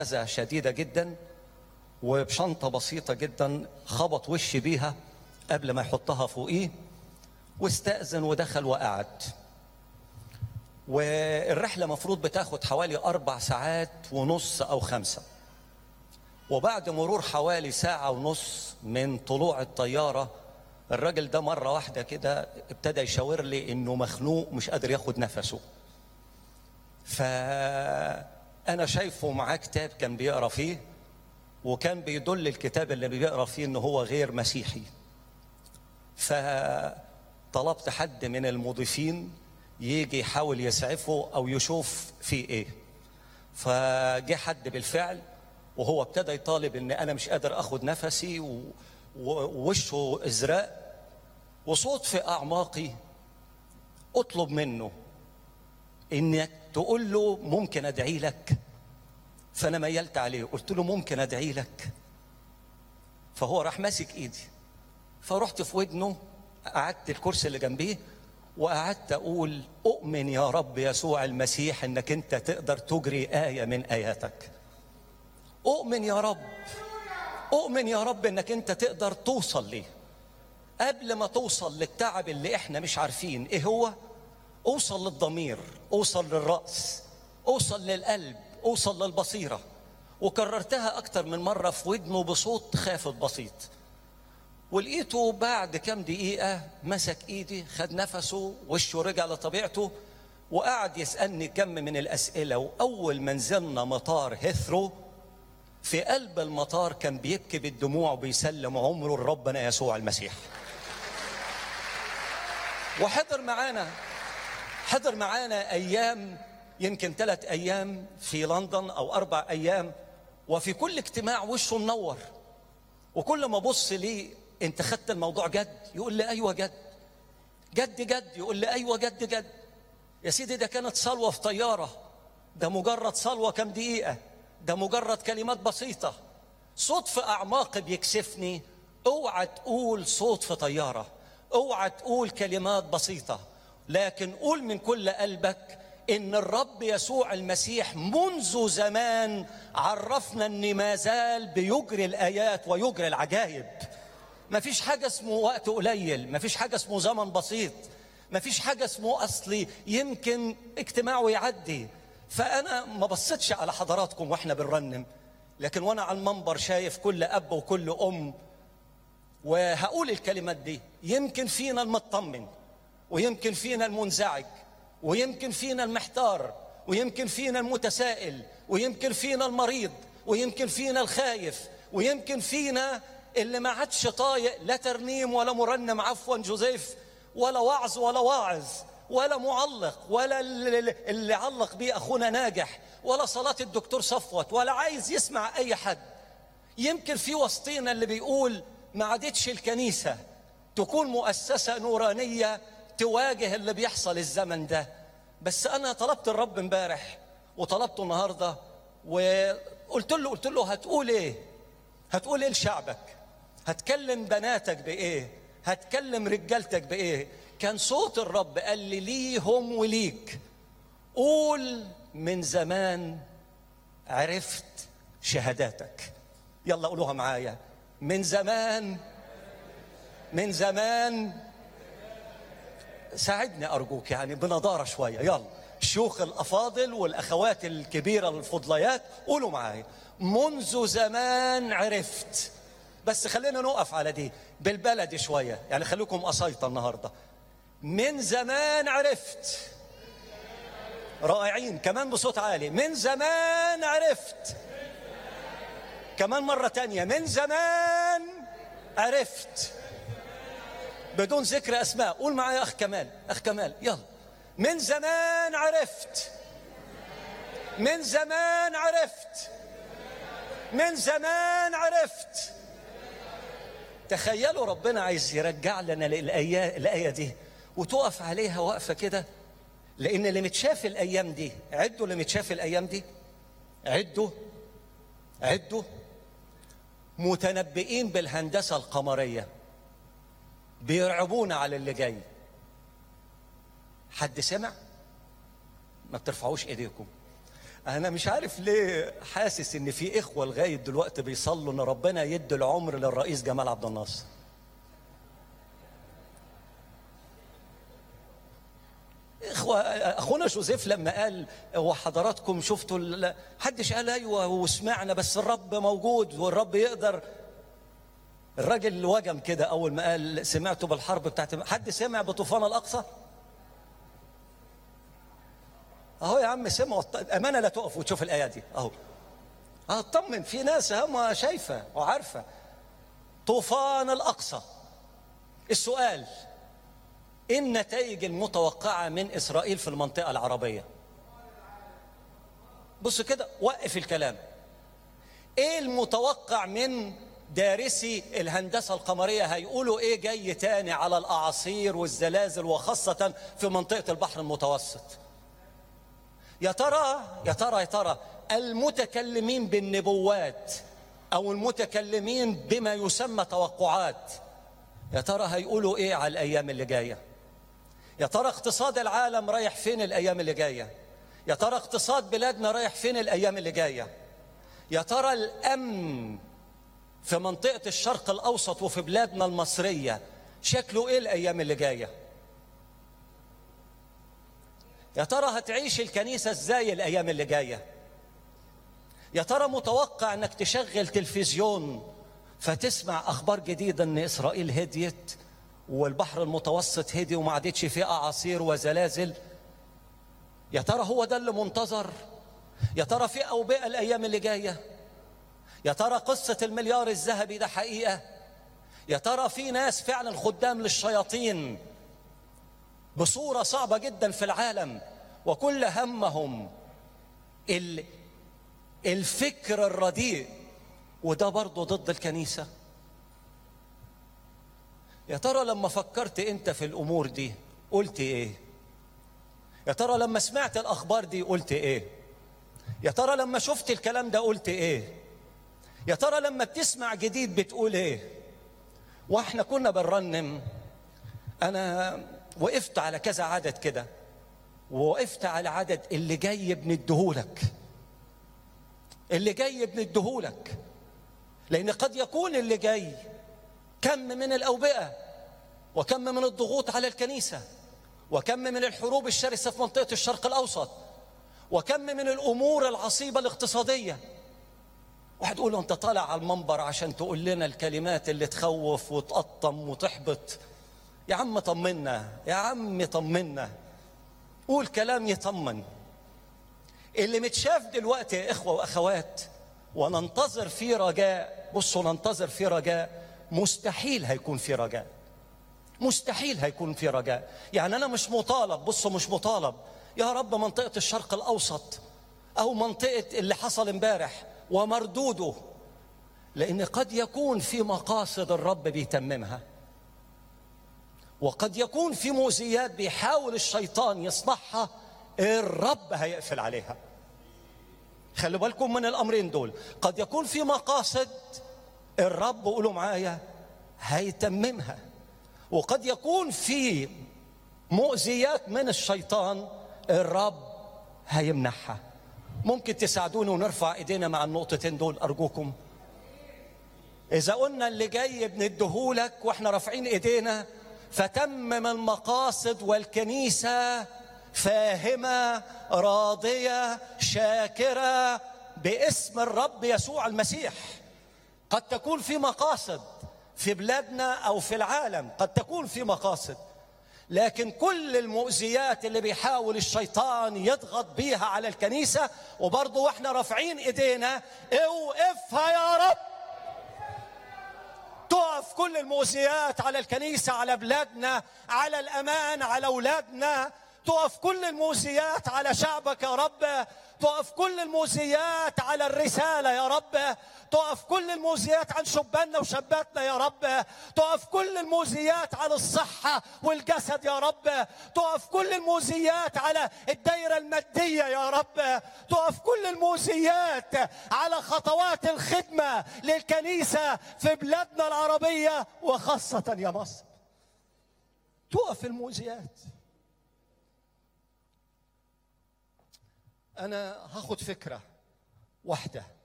أذى شديدة جدا وبشنطة بسيطة جدا خبط وشي بيها قبل ما يحطها فوقيه واستأذن ودخل وقعد والرحلة مفروض بتاخد حوالي أربع ساعات ونص أو خمسة وبعد مرور حوالي ساعة ونص من طلوع الطيارة الراجل ده مرة واحدة كده ابتدى يشاور لي إنه مخنوق مش قادر ياخد نفسه فأنا شايفه معاه كتاب كان بيقرأ فيه وكان بيدل الكتاب اللي بيقرأ فيه إنه هو غير مسيحي فطلبت حد من المضيفين يجي يحاول يسعفه أو يشوف فيه إيه فجه حد بالفعل وهو ابتدى يطالب ان انا مش قادر اخد نفسي و- و- ووشه ازرق وصوت في اعماقي اطلب منه انك تقول له ممكن ادعي لك فانا ميلت عليه قلت له ممكن ادعي لك فهو راح ماسك ايدي فرحت في ودنه قعدت الكرسي اللي جنبيه وقعدت اقول اؤمن يا رب يسوع المسيح انك انت تقدر تجري ايه من اياتك اؤمن يا رب اؤمن يا رب انك انت تقدر توصل ليه قبل ما توصل للتعب اللي احنا مش عارفين ايه هو اوصل للضمير اوصل للراس اوصل للقلب اوصل للبصيره وكررتها اكتر من مره في ودنه بصوت خافت بسيط ولقيته بعد كام دقيقة مسك إيدي خد نفسه وشه رجع لطبيعته وقعد يسألني كم من الأسئلة وأول ما نزلنا مطار هيثرو في قلب المطار كان بيبكي بالدموع وبيسلم عمره لربنا يسوع المسيح وحضر معانا حضر معانا أيام يمكن ثلاث أيام في لندن أو أربع أيام وفي كل اجتماع وشه منور وكل ما ابص ليه انت خدت الموضوع جد يقول لي ايوه جد جد جد يقول لي ايوه جد جد يا سيدي ده كانت صلوه في طياره ده مجرد صلوه كام دقيقه ده مجرد كلمات بسيطه صوت في اعماقي بيكسفني اوعى تقول صوت في طياره اوعى تقول كلمات بسيطه لكن قول من كل قلبك ان الرب يسوع المسيح منذ زمان عرفنا ان ما زال بيجري الايات ويجري العجائب ما فيش حاجه اسمه وقت قليل ما فيش حاجه اسمه زمن بسيط ما فيش حاجه اسمه اصلي يمكن اجتماعه يعدي فانا ما بصيتش على حضراتكم واحنا بنرنم لكن وانا على المنبر شايف كل اب وكل ام وهقول الكلمات دي يمكن فينا المطمن ويمكن فينا المنزعج ويمكن فينا المحتار ويمكن فينا المتسائل ويمكن فينا المريض ويمكن فينا الخايف ويمكن فينا اللي ما عادش طايق لا ترنيم ولا مرنم عفوا جوزيف ولا وعظ ولا واعظ ولا معلق ولا اللي اللي علق بيه اخونا ناجح ولا صلاه الدكتور صفوت ولا عايز يسمع اي حد يمكن في وسطينا اللي بيقول ما عادتش الكنيسة تكون مؤسسة نورانية تواجه اللي بيحصل الزمن ده بس أنا طلبت الرب امبارح وطلبته النهاردة وقلت له قلت له هتقول إيه؟ هتقول إيه لشعبك؟ هتكلم بناتك بإيه؟ هتكلم رجالتك بإيه؟ كان صوت الرب قال لي ليهم وليك قول من زمان عرفت شهاداتك يلا قولوها معايا من زمان من زمان ساعدني أرجوك يعني بنضارة شوية يلا الشيوخ الأفاضل والأخوات الكبيرة الفضليات قولوا معايا منذ زمان عرفت بس خلينا نقف على دي بالبلدي شوية يعني خليكم قصيطة النهاردة من زمان عرفت رائعين كمان بصوت عالي من زمان عرفت كمان مرة تانية من زمان عرفت بدون ذكر أسماء قول معايا أخ كمال أخ كمال يلا من زمان عرفت من زمان عرفت من زمان عرفت تخيلوا ربنا عايز يرجع لنا الآية, الآية دي وتقف عليها وقفة كده لأن اللي متشاف الأيام دي عدوا اللي متشاف الأيام دي عدوا عدوا متنبئين بالهندسة القمرية بيرعبونا على اللي جاي حد سمع ما بترفعوش ايديكم انا مش عارف ليه حاسس ان في اخوه لغايه دلوقتي بيصلوا ان ربنا يدي العمر للرئيس جمال عبد الناصر اخوه اخونا جوزيف لما قال هو حضراتكم شفتوا ال- حدش قال ايوه وسمعنا بس الرب موجود والرب يقدر الراجل وجم كده اول ما قال سمعتوا بالحرب بتاعت حد سمع بطوفان الاقصى اهو يا عم سمعوا امانه لا تقف وتشوف الايه دي اهو اه اطمن في ناس هم شايفه وعارفه طوفان الاقصى السؤال ايه النتائج المتوقعه من اسرائيل في المنطقه العربيه بص كده وقف الكلام ايه المتوقع من دارسي الهندسه القمريه هيقولوا ايه جاي تاني على الاعاصير والزلازل وخاصه في منطقه البحر المتوسط يا ترى يا ترى يا ترى المتكلمين بالنبوات او المتكلمين بما يسمى توقعات يا ترى هيقولوا ايه على الايام اللي جايه يا ترى اقتصاد العالم رايح فين الايام اللي جايه يا ترى اقتصاد بلادنا رايح فين الايام اللي جايه يا ترى الامن في منطقه الشرق الاوسط وفي بلادنا المصريه شكله ايه الايام اللي جايه يا ترى هتعيش الكنيسه ازاي الايام اللي جايه يا ترى متوقع انك تشغل تلفزيون فتسمع اخبار جديده ان اسرائيل هديت والبحر المتوسط هدي وما عادتش فيه اعاصير وزلازل يا ترى هو ده اللي منتظر يا ترى في اوبئه الايام اللي جايه يا ترى قصه المليار الذهبي ده حقيقه يا ترى في ناس فعلا خدام للشياطين بصوره صعبه جدا في العالم وكل همهم ال- الفكر الرديء وده برضه ضد الكنيسه يا ترى لما فكرت انت في الامور دي قلت ايه يا ترى لما سمعت الاخبار دي قلت ايه يا ترى لما شفت الكلام ده قلت ايه يا ترى لما بتسمع جديد بتقول ايه واحنا كنا بنرنم انا وقفت على كذا عدد كده ووقفت على عدد اللي جاي بنديهولك اللي جاي بنديهولك لان قد يكون اللي جاي كم من الاوبئه وكم من الضغوط على الكنيسه وكم من الحروب الشرسه في منطقه الشرق الاوسط وكم من الامور العصيبه الاقتصاديه واحد يقول له انت طالع على المنبر عشان تقول لنا الكلمات اللي تخوف وتقطم وتحبط يا عم طمنا يا عم طمنا قول كلام يطمن اللي متشاف دلوقتي يا اخوه واخوات وننتظر فيه رجاء بصوا ننتظر فيه رجاء مستحيل هيكون في رجاء مستحيل هيكون في رجاء يعني انا مش مطالب بصوا مش مطالب يا رب منطقه الشرق الاوسط او منطقه اللي حصل امبارح ومردوده لان قد يكون في مقاصد الرب بيتممها وقد يكون في مؤذيات بيحاول الشيطان يصنعها الرب هيقفل عليها خلوا بالكم من الامرين دول قد يكون في مقاصد الرب قولوا معايا هيتممها وقد يكون في مؤذيات من الشيطان الرب هيمنعها ممكن تساعدوني ونرفع ايدينا مع النقطتين دول ارجوكم اذا قلنا اللي جاي بنديهولك واحنا رافعين ايدينا فتمم المقاصد والكنيسه فاهمه راضيه شاكره باسم الرب يسوع المسيح قد تكون في مقاصد في بلادنا او في العالم قد تكون في مقاصد لكن كل المؤذيات اللي بيحاول الشيطان يضغط بيها على الكنيسه وبرضه واحنا رافعين ايدينا اوقفها يا رب تقف كل المؤذيات على الكنيسه على بلادنا على الامان على اولادنا تقف كل المؤذيات على شعبك يا رب تقف كل المؤذيات على الرسالة يا رب تقف كل المؤذيات عن شباننا وشاباتنا يا رب تقف كل المؤذيات على الصحة والجسد يا رب تقف كل المؤذيات على الدائرة المادية يا رب تقف كل المؤذيات على خطوات الخدمة للكنيسة في بلادنا العربية وخاصة يا مصر تقف المؤذيات انا هاخد فكره واحده